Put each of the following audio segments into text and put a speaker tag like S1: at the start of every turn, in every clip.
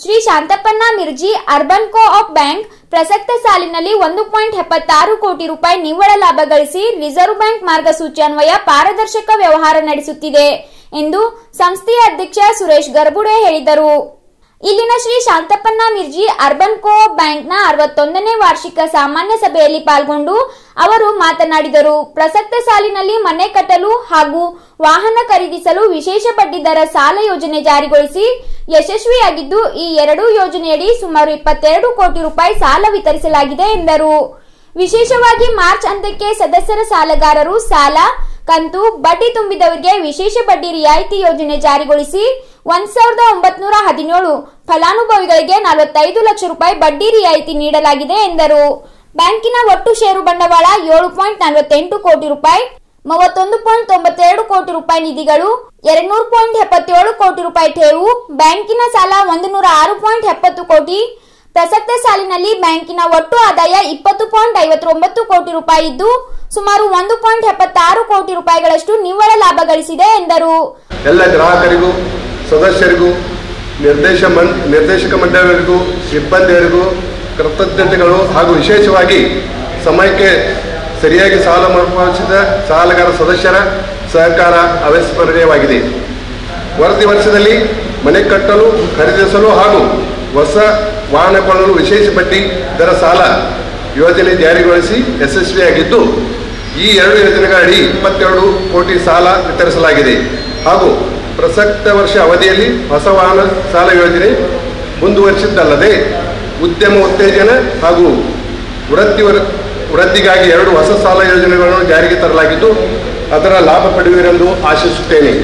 S1: ಶ್ರೀ ಶಾಂತಪ್ಪನ Mirji urban co op bank ಪ್ರಸಕ್ತ ಸಾಲಿನಲ್ಲಿ ಒಂದು ಪಾಯಿಂಟ್ ಎಪ್ಪತ್ತಾರು ಕೋಟಿ ರೂಪಾಯಿ ನಿವ್ವಳ ಲಾಭ ಗಳಿಸಿ ರಿಸರ್ವ್ ಬ್ಯಾಂಕ್ ಮಾರ್ಗಸೂಚಿ ಅನ್ವಯ ಪಾರದರ್ಶಕ ವ್ಯವಹಾರ ನಡೆಸುತ್ತಿದೆ ಎಂದು ಸಂಸ್ಥೆಯ ಅಧ್ಯಕ್ಷ ಸುರೇಶ್ ಗರ್ಬುಡೆ ಹೇಳಿದರು ಇಲ್ಲಿನ ಶ್ರೀ ಶಾಂತಪ್ಪನ ಮಿರ್ಜಿ ಅರ್ಬನ್ ಕೋ ಬ್ಯಾಂಕ್ನ ಅರವತ್ತೊಂದನೇ ವಾರ್ಷಿಕ ಸಾಮಾನ್ಯ ಸಭೆಯಲ್ಲಿ ಪಾಲ್ಗೊಂಡು ಅವರು ಮಾತನಾಡಿದರು ಪ್ರಸಕ್ತ ಸಾಲಿನಲ್ಲಿ ಮನೆ ಕಟ್ಟಲು ಹಾಗೂ ವಾಹನ ಖರೀದಿಸಲು ವಿಶೇಷ ಬಡ್ಡಿ ದರ ಸಾಲ ಯೋಜನೆ ಜಾರಿಗೊಳಿಸಿ ಯಶಸ್ವಿಯಾಗಿದ್ದು ಈ ಎರಡೂ ಯೋಜನೆಯಡಿ ಸುಮಾರು ಇಪ್ಪತ್ತೆರಡು ಕೋಟಿ ರೂಪಾಯಿ ಸಾಲ ವಿತರಿಸಲಾಗಿದೆ ಎಂದರು ವಿಶೇಷವಾಗಿ ಮಾರ್ಚ್ ಅಂತ್ಯಕ್ಕೆ ಸದಸ್ಯರ ಸಾಲಗಾರರು ಸಾಲ ಕಂತು ಬಡ್ಡಿ ತುಂಬಿದವರಿಗೆ ವಿಶೇಷ ಬಡ್ಡಿ ರಿಯಾಯಿತಿ ಯೋಜನೆ ಜಾರಿಗೊಳಿಸಿ ಒಂದ್ ಸಾವಿರದ ಒಂಬತ್ನೂರ ಹದಿನೇಳು ಫಲಾನುಭವಿಗಳಿಗೆ ನಲವತ್ತೈದು ಲಕ್ಷ ರೂಪಾಯಿ ಬಡ್ಡಿ ರಿಯಾಯಿತಿ ನೀಡಲಾಗಿದೆ ಎಂದರು ಬ್ಯಾಂಕಿನ ಒಟ್ಟು ಷೇರು ಬಂಡವಾಳ ಏಳು ಪಾಯಿಂಟ್ ನಲವತ್ತೆಂಟು ಕೋಟಿ ರೂಪಾಯಿ ಮೂವತ್ತೊಂದು ಪಾಯಿಂಟ್ ತೊಂಬತ್ತೆರಡು ಕೋಟಿ ರೂಪಾಯಿ ನಿಧಿಗಳು ಎರಡ್ನೂರು ಪಾಯಿಂಟ್ ಎಪ್ಪತ್ತೇಳು ಕೋಟಿ ರೂಪಾಯಿ ಠೇವು ಬ್ಯಾಂಕಿನ ಸಾಲ ಒಂದು ನೂರ ಆರು ಪಾಯಿಂಟ್ ಎಪ್ಪತ್ತು ಕೋಟಿ ಪ್ರಸಕ್ತ ಸಾಲಿನಲ್ಲಿ ಬ್ಯಾಂಕಿನ ಒಟ್ಟು ಆದಾಯ ಇಪ್ಪತ್ತು ಪಾಯಿಂಟ್ ಐವತ್ತೊಂಬತ್ತು ಕೋಟಿ ರೂಪಾಯಿ ಇದ್ದು ಸುಮಾರು ಒಂದು ಪಾಯಿಂಟ್ ಎಪ್ಪತ್ತಾರು ಕೋಟಿ ರೂಪಾಯಿಗಳಷ್ಟು ನಿವ್ವಳ ಲಾಭ ಗಳಿಸಿದೆ ಎಂದರು
S2: ಎಲ್ಲ ಗ್ರಾಹಕರಿಗೂ ಸದಸ್ಯರಿಗೂ ನಿರ್ದೇಶ ಮಂ ನಿರ್ದೇಶಕ ಮಂಡಳಿಗಳಿಗೂ ಸಿಬ್ಬಂದಿಯರಿಗೂ ಕೃತಜ್ಞತೆಗಳು ಹಾಗೂ ವಿಶೇಷವಾಗಿ ಸಮಯಕ್ಕೆ ಸರಿಯಾಗಿ ಸಾಲ ಮರುಪಾವತಿಸಿದ ಸಾಲಗಾರ ಸದಸ್ಯರ ಸಹಕಾರ ಅವಿಸ್ಮರಣೀಯವಾಗಿದೆ ವರದಿ ವರ್ಷದಲ್ಲಿ ಮನೆ ಕಟ್ಟಲು ಖರೀದಿಸಲು ಹಾಗೂ ಹೊಸ ವಾಹನ ಕೊಳ್ಳಲು ವಿಶೇಷ ಬಡ್ಡಿ ದರ ಸಾಲ ಯೋಜನೆ ಜಾರಿಗೊಳಿಸಿ ಯಶಸ್ವಿಯಾಗಿದ್ದು ಈ ಎರಡು ಯೋಜನೆಗಳ ಅಡಿ ಇಪ್ಪತ್ತೆರಡು ಕೋಟಿ ಸಾಲ ವಿತರಿಸಲಾಗಿದೆ ಹಾಗೂ ಪ್ರಸಕ್ತ ವರ್ಷ ಅವಧಿಯಲ್ಲಿ ಹೊಸ ವಾಹನ ಸಾಲ ಯೋಜನೆ ಮುಂದುವರಿಸಿದ್ದಲ್ಲದೆ ಉದ್ಯಮ ಉತ್ತೇಜನ ಹಾಗೂ ವೃತ್ತಿ ವರ್- ವೃದ್ಧಿಗಾಗಿ ಎರಡು ಹೊಸ ಸಾಲ ಯೋಜನೆಗಳನ್ನು ಜಾರಿಗೆ ತರಲಾಗಿದ್ದು ಅದರ ಲಾಭ ಪಡೆಯುವಿರೆಂದು ಆಶಿಸುತ್ತೇನೆ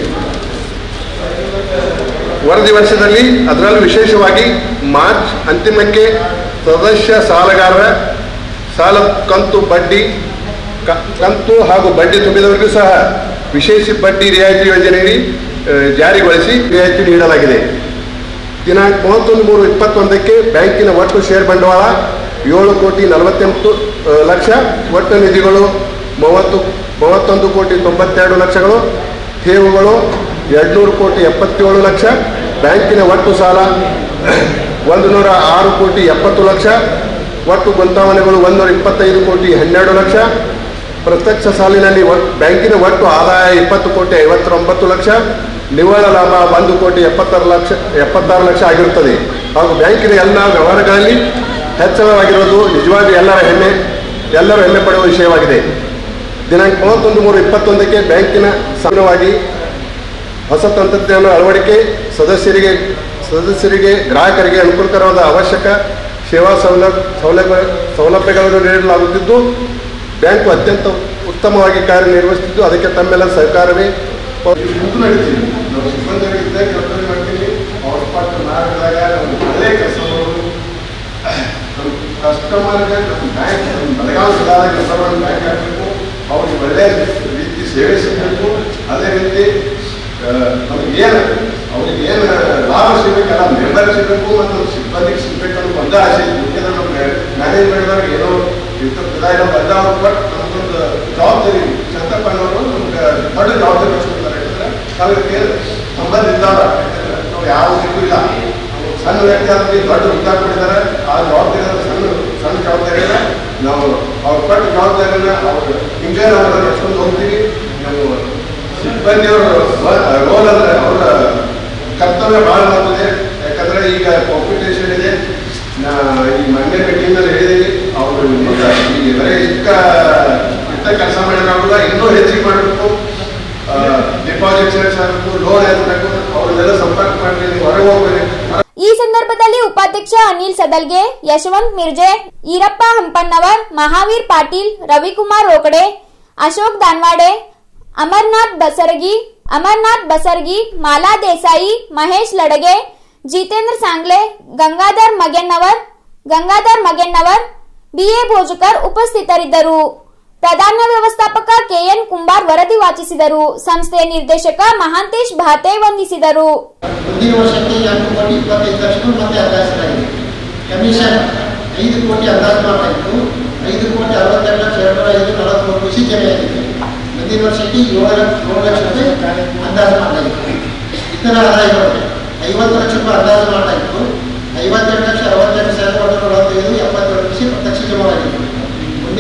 S2: ವರದಿ ವರ್ಷದಲ್ಲಿ ಅದರಲ್ಲೂ ವಿಶೇಷವಾಗಿ ಮಾರ್ಚ್ ಅಂತಿಮಕ್ಕೆ ಸದಸ್ಯ ಸಾಲಗಾರರ ಸಾಲ ಕಂತು ಬಡ್ಡಿ ಕ- ಕಂತು ಹಾಗೂ ಬಡ್ಡಿ ತುಂಬಿದವರಿಗೂ ಸಹ ವಿಶೇಷ ಬಡ್ಡಿ ರಿಯಾಯಿತಿ ಯೋಜನೆಯಡಿ ಆ, ಜಾರಿಗೊಳಿಸಿ ರಿಯಾಯಿತಿ ನೀಡಲಾಗಿದೆ ದಿನಾಂಕ ಮೂವತ್ತೊಂದು ಮೂರು ಇಪ್ಪತ್ತೊಂದಕ್ಕೆ ಬ್ಯಾಂಕಿನ ಒಟ್ಟು ಷೇರ್ ಬಂಡವಾಳ ಏಳು ಕೋಟಿ ನಲವತ್ತೆಂಟು ಆ, ಲಕ್ಷ ಒಟ್ಟು ನಿಧಿಗಳು ಮೂವತ್ತು ಮೂವತ್ತೊಂದು ಕೋಟಿ ತೊಂಬತ್ತೆರಡು ಲಕ್ಷಗಳು ಠೇವುಗಳು ಎರಡುನೂರು ಕೋಟಿ ಎಪ್ಪತ್ತೇಳು ಲಕ್ಷ ಬ್ಯಾಂಕಿನ ಒಟ್ಟು ಸಾಲ ಒಂದು ನೂರ ಆರು ಕೋಟಿ ಎಪ್ಪತ್ತು ಲಕ್ಷ ಒಟ್ಟು ಗೊಂತಾವಣೆಗಳು ಒಂದೂರ ಇಪ್ಪತ್ತೈದು ಕೋಟಿ ಹನ್ನೆರಡು ಲಕ್ಷ ಪ್ರತ್ಯಕ್ಷ ಸಾಲಿನಲ್ಲಿ ಒಟ್- ಬ್ಯಾಂಕಿನ ಒಟ್ಟು ಆದಾಯ ಇಪ್ಪತ್ತು ಕೋಟಿ ಐವತ್ತೊಂಬತ್ತು ಲಕ್ಷ ನಿವ್ವಳ ಲಾಭ ಒಂದು ಕೋಟಿ ಎಪ್ಪತ್ತಾರು ಲಕ್ಷ ಎಪ್ಪತ್ತಾರು ಲಕ್ಷ ಆಗಿರುತ್ತದೆ ಹಾಗೂ ಬ್ಯಾಂಕಿನ ಎಲ್ಲ ವ್ಯವಹಾರಗಳಲ್ಲಿ ಹೆಚ್ಚಳವಾಗಿರುವುದು ನಿಜವಾಗಿ ಎಲ್ಲರ ಹೆಮ್ಮೆ ಎಲ್ಲರೂ ಹೆಮ್ಮೆ ಪಡುವ ವಿಷಯವಾಗಿದೆ ದಿನಾಂಕ ಮೂವತ್ತೊಂದು ಮೂರು ಇಪ್ಪತ್ತೊಂದಕ್ಕೆ ಬ್ಯಾಂಕಿನ ಸಾಮಾನ್ಯವಾಗಿ ಹೊಸ ತಂತ್ರಜ್ಞಾನ ಅಳವಡಿಕೆ ಸದಸ್ಯರಿಗೆ ಸದಸ್ಯರಿಗೆ ಗ್ರಾಹಕರಿಗೆ ಅನುಕೂಲಕರವಾದ ಅವಶ್ಯಕ ಸೇವಾ ಸೌಲಭ್ಯ ಸೌಲಭ್ಯ ಸೌಲಭ್ಯಗಳನ್ನು ನೀಡಲಾಗುತ್ತಿದ್ದು ಬ್ಯಾಂಕು ಅತ್ಯಂತ ಉತ್ತಮವಾಗಿ ಕಾರ್ಯನಿರ್ವಹಿಸುತ್ತಿದ್ದು ಅದಕ್ಕೆ ತಮ್ಮೆಲ್ಲ ಸಹಕಾರವೇ ನಡೀತೀವಿ ನಾವು ಸಿಬ್ಬಂದಿಗಳಿದ್ದ ಕೆಲಸ ಮಾಡ್ತೀವಿ ಅವ್ರ ಪಟ್ಟು ಮಾಡಿದಾಗ ನಾವು ಒಳ್ಳೆಯ ಕೆಲಸ ಮಾಡೋದು ನಮ್ಮ ಕಸ್ಟಮರ್ಗೆ ನಮ್ಮ ಬ್ಯಾಂಕ್ ನಮ್ಮ ಬೆಳಗಾವಿ ಜಿಲ್ಲಾದ ಕೆಲಸ ಮಾಡೋ ಬ್ಯಾಂಕ್ ಆಗಬೇಕು ಅವ್ರಿಗೆ ಒಳ್ಳೆಯ ರೀತಿ ಸೇವೆ ಸಿಗಬೇಕು ಅದೇ ರೀತಿ ಆ, ನಮ್ಗೆ ಏನು ಅವ್ರಿಗೆ ಏನು ಲಾಭ ಸಿಗಬೇಕಲ್ಲ ಮೆಂಬರ್ ಸಿಗಬೇಕು ಮತ್ತು ಸಿಬ್ಬಂದಿಗೆ ಸಿಗಬೇಕು ಅನ್ನೋ ಒಂದೇ ಆಸೆ ಇತ್ತು ಯಾಕಂದ್ರೆ ನಮ್ಮ ಮ್ಯಾನೇಜ್ಮೆಂಟ್ದವ್ರಿಗೆ ಏನೋ ಇರ್ತದೆ ಏನೋ ಬಂದವರು ಬಟ್ ನಮ್ಗೊಂದು ಜವಾಬ್ದಾರಿ ಚಂದ್ರಪ್ಪನವರು ನಮ್ಗೆ ದೊಡ್ಡ ಜವಾಬ್ದಾರಿ ವಹಿಸ್ಕೊಳ್ತಾರೆ ಯಾಕಂದ್ರೆ ನಾವು ಇದಕ್ಕೆ ಸಂಬಂಧ ಇದ್ದಾರ ಯಾಕಂದ್ರೆ ನಾವು ಯಾವ ಇದಕ್ಕೂ ಇಲ್ಲ ನಾವು ಸಣ್ಣ ವ್ಯಕ್ತಿ ಆದ್ರೆ ದೊಡ್ಡ ಹುದ್ದ ಕೊಟ್ಟಿದ್ದಾರೆ ಆ ಜವಾಬ್ದಾರಿ ಅಂದ್ರೆ ಸಣ್ಣ ಸಣ್ಣ ಜವಾಬ್ದಾರಿ ಇಲ್ಲ ನಾವು ಅವ್ರ ಕೊಟ್ಟ ಜವಾಬ್ದಾರಿನ ಅವ್ರು ಹಿಂಗೆ ನಾವು ಅದನ್ನ ನಡ್ಸ್ಕೊಂಡು ಹೋಗ್ತೀವಿ ನಾವು ಸಿಬ್ಬಂದಿಯವರ ರೋಲ್ ಅಂದ್ರೆ ಅವರ ಕರ್ತವ್ಯ ಬಹಳ ಮಾಡ್ತದೆ ಯಾಕಂದ್ರೆ ಈಗ ಕಾಂಪಿಟೇಷನ್ ಇದೆ ನಾ ಈ ಮೊನ್ನೆ ಮೀಟಿಂಗ್ನಲ್ಲಿ ಹೇಳಿದೀವಿ ಅವರು ಮುಂದೆ ಈಗ ಬರೀ ಇಷ್ಟ ಇಷ್ಟ ಕೆಲಸ ಮಾಡಿರೋಲ್ಲ ಇನ್ನೂ ಹೆಚ್ಚಿಗೆ ಮಾಡಬೇಕು ಡಿಪಾಸಿಟ್ ಸೇರ್ಸ್ ಆಗಬೇಕು ಲೋನ್ ಏರ್ಬೇಕು ಅವ್ರನ್ನೆಲ್ಲ ಸಂಪರ್ಕ ಮಾಡಿ ನೀವು ಹೊರಗೆ ಹೋಗ್ಬೇಡಿ
S1: ಈ ಸಂದರ್ಭದಲ್ಲಿ ಉಪಾಧ್ಯಕ್ಷ ಅನಿಲ್ ಸದಲ್ಗೆ ಯಶವಂತ್ ಮಿರ್ಜೆ ಈರಪ್ಪ ಹಂಪನ್ನವರ್ ಮಹಾವೀರ್ ಪಾಟೀಲ್ ರವಿಕುಮಾರ್ ರೋಕಡೆ ಅಶೋಕ್ ದಾನ್ವಾಡೆ ಅಮರ್ನಾಥ್ ಬಸರಗಿ ಅಮರ್ನಾಥ್ ಬಸರ್ಗಿ ಮಾಲಾ ದೇಸಾಯಿ ಮಹೇಶ್ ಲಡಗೆ ಜಿತೇಂದ್ರ ಸಾಂಗ್ಲೆ ಗಂಗಾಧರ್ ಮಗೆನ್ನವರ್ ಗಂಗಾಧರ್ ಮಗೆನ್ನವರ್ ಬಿಎ ಭೋಜಕರ್ ಉಪಸ್ಥಿತರಿದ್ದರು ಪ್ರಧಾನ ವ್ಯವಸ್ಥಾಪಕ ಕೆಎನ್ ಕುಂಬಾರ್ ವರದಿ ವಾಚಿಸಿದರು ಸಂಸ್ಥೆಯ ನಿರ್ದೇಶಕ ಮಹಾಂತೇಶ್ ಭಾತೆ ವಂದಿಸಿದರು
S3: ಮುಂದಿನ ವರ್ಷಕ್ಕೆ ಎಂಟು ಕೋಟಿ ಇಪ್ಪತ್ತೈದು ಲಕ್ಷ ಮತ್ತೆ ಅಂದಾಜಿಸಲಾಗಿದೆ ಕಮಿಷನ್ ಐದು ಕೋಟಿ ಅಂದಾಜು ಮಾಡಲಾಗಿತ್ತು ಐದು ಕೋಟಿ ಅರವತ್ತೆರಡು ಲಕ್ಷ ಎರಡು ನೂರ ಐದು ನಲವತ್ಮೂರು ಕೃಷಿ ಜಮೆಯಾಗಿದೆ ಮುಂದಿನ ವರ್ಷಕ್ಕೆ ಏಳು ಲಕ್ಷ ಏಳು ಲಕ್ಷ ರೂಪಾಯಿ ಅಂದಾಜು ಮಾಡಲಾಗಿತ್ತು ಇತರ ಆದಾಯಗಳು ಐವತ್ತು ಲಕ್ಷ ರೂಪಾಯಿ ಅಂದಾಜು ಮಾಡಲಾಗಿತ್ತು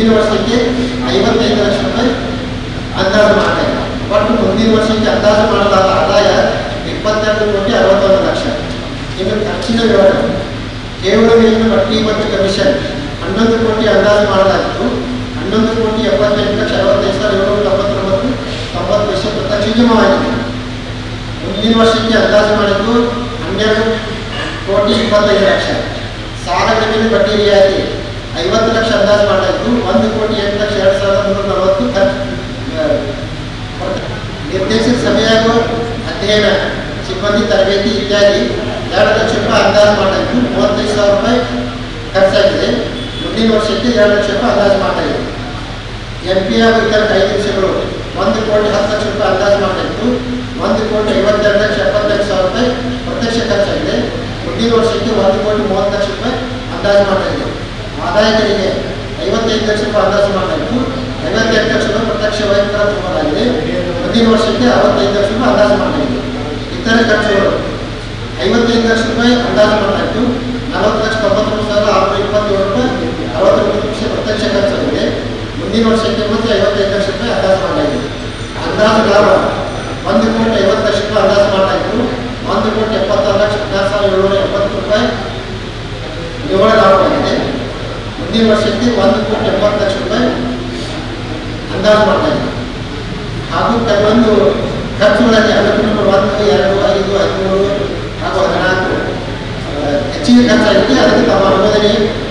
S3: ಮುಂದಿನ ವರ್ಷಕ್ಕೆ ಐವತ್ತೈದು ಲಕ್ಷ ರೂಪಾಯಿ ಅಂದಾಜು ಮಾಡಲಾಗಿದೆ ಒಟ್ಟು ಮುಂದಿನ ವರ್ಷಕ್ಕೆ ಅಂದಾಜು ಮಾಡಲಾದ ಆದಾಯ ಇಪ್ಪತ್ತೆರಡು ಕೋಟಿ ಅರವತ್ತೊಂದು ಲಕ್ಷ ಇನ್ನು ಖರ್ಚಿನ ವಿವರ ಕೇವಲ ಮೇಲಿನ ಬಡ್ಡಿ ಮತ್ತು ಕಮಿಷನ್ ಹನ್ನೊಂದು ಕೋಟಿ ಅಂದಾಜು ಮಾಡಲಾಗಿತ್ತು ಹನ್ನೊಂದು ಕೋಟಿ ಎಪ್ಪತ್ತೆಂಟು ಲಕ್ಷ ಅರವತ್ತೈದು ಸಾವಿರದ ಏಳ್ನೂರ ತೊಂಬತ್ತೊಂಬತ್ತು ತೊಂಬತ್ತು ಪೈಸೆ ಪ್ರತ್ಯಕ್ಷ ಜಮಾವಾಗಿದೆ ಮುಂದಿನ ವರ್ಷಕ್ಕೆ ಅಂದಾಜು ಮಾಡಿದ್ದು ಹನ್ನೆರಡು ಕೋಟಿ ಇಪ್ಪತ್ತೈದು ಲಕ್ಷ ಸಾಲಗಳ ಮೇಲೆ ಬಡ್ಡಿ ರಿಯಾಯಿತಿ ಐವತ್ತು ಲಕ್ಷ ಅಂದಾಜು ಮಾಡಲಾಗಿದ್ದು ಒಂದು ಕೋಟಿ ಎಂಟು ಲಕ್ಷ ಎರಡು ಸಾವಿರದ ಮುನ್ನೂರ ನಲವತ್ತು ಖರ್ಚು ಆ, ನಿರ್ದೇಶಿತ ಸಮಯ ಹಾಗೂ ಅಧ್ಯಯನ ಸಿಬ್ಬಂದಿ ತರಬೇತಿ ಇತ್ಯಾದಿ ಎರಡು ಲಕ್ಷ ರೂಪಾಯಿ ಅಂದಾಜು ಮಾಡಲಾಗಿದ್ದು ಮೂವತ್ತೈದು ಸಾವಿರ ರೂಪಾಯಿ ಖರ್ಚಾಗಿದೆ ಮುಂದಿನ ವರ್ಷಕ್ಕೆ ಎರಡು ಲಕ್ಷ ರೂಪಾಯಿ ಅಂದಾಜು ಮಾಡಲಾಗಿದೆ ಎಂ ಪಿ ಹಾಗೂ ಇತರ ಐದು ವಿಷಯಗಳು ಒಂದು ಕೋಟಿ ಹತ್ತು ಲಕ್ಷ ರೂಪಾಯಿ ಅಂದಾಜು ಮಾಡಲಾಗಿದ್ದು ಒಂದು ಕೋಟಿ ಐವತ್ತೆರಡು ಲಕ್ಷ ಎಪ್ಪತ್ತೆರಡು ಸಾವಿರ ರೂಪಾಯಿ ಪ್ರತ್ಯಕ್ಷ ಖರ್ಚಾಗಿದೆ ಮುಂದಿನ ವರ್ಷಕ್ಕೆ ಒಂದು ಕೋಟಿ ಮೂವತ್ತು ಲಕ್ಷ ರೂಪಾಯಿ ಅಂದಾಜು ಮಾಡಲಾಗಿದೆ ಆದಾಯ ತೆರಿಗೆ ಐವತ್ತೈದು ಲಕ್ಷ ರೂಪಾಯಿ ಅಂದಾಜು ಮಾಡಲಾಗಿದ್ದು ಐವತ್ತೆಂಟು ಲಕ್ಷ ರೂಪಾಯಿ ಪ್ರತ್ಯಕ್ಷ ವೈಯಕ್ತಿಕ ತುಂಬಲಾಗಿದೆ ಮುಂದಿನ ವರ್ಷಕ್ಕೆ ಅರವತ್ತೈದು ಲಕ್ಷ ರೂಪಾಯಿ ಅಂದಾಜು ಮಾಡಲಾಗಿದೆ ಇತರೆ ಖರ್ಚುಗಳು ಐವತ್ತೈದು ಲಕ್ಷ ರೂಪಾಯಿ ಅಂದಾಜು ಮಾಡಲಾಗಿದ್ದು ನಲವತ್ತು ಲಕ್ಷ ತೊಂಬತ್ತೊಂದು ಸಾವಿರದ ಆರುನೂರ ಇಪ್ಪತ್ತೇಳು ರೂಪಾಯಿ ಅರವತ್ತೊಂಬತ್ತು ಲಕ್ಷ ಪ್ರತ್ಯಕ್ಷ ಖರ್ಚಾಗಿದೆ ಮುಂದಿನ ವರ್ಷಕ್ಕೆ ಮತ್ತೆ ಐವತ್ತೈದು ಲಕ್ಷ ರೂಪಾಯಿ ಅಂದಾಜು ಮಾಡಲಾಗಿದೆ ಅಂದಾಜು ಲಾಭ ಒಂದು ಕೋಟಿ ಐವತ್ತು ಲಕ್ಷ ರೂಪಾಯಿ ಅಂದಾಜು ಮಾಡಲಾಗಿದ್ದು ಒಂದು ಕೋಟಿ ಎಪ್ಪತ್ತಾರು ಲಕ್ಷ ಹದಿನಾರು ಸಾವಿರದ ಏಳ್ನೂರ ಎಪ್ಪತ್ತು ರೂಪಾಯಿ ನಿವ್ವಳ ಲಾಭವಾಗಿದೆ ಮುಂದಿನ ವರ್ಷಕ್ಕೆ ಒಂದು ಕೋಟಿ ಎಪ್ಪತ್ತು ಲಕ್ಷ ರೂಪಾಯಿ ಅಂದಾಜು ಮಾಡಲಾಗಿದೆ ಹಾಗೂ ಕೆಲವೊಂದು ಖರ್ಚುಗಳಲ್ಲಿ ಅನುಕೂಲ ಒಂದು ಎರಡು ಐದು ಹದಿಮೂರು ಹಾಗೂ ಹದಿನಾಲ್ಕು ಆ, ಹೆಚ್ಚಿಗೆ ಖರ್ಚಾಗಿದೆ ಅದಕ್ಕೆ ತಮ್ಮ ಅನುಮೋದನೆ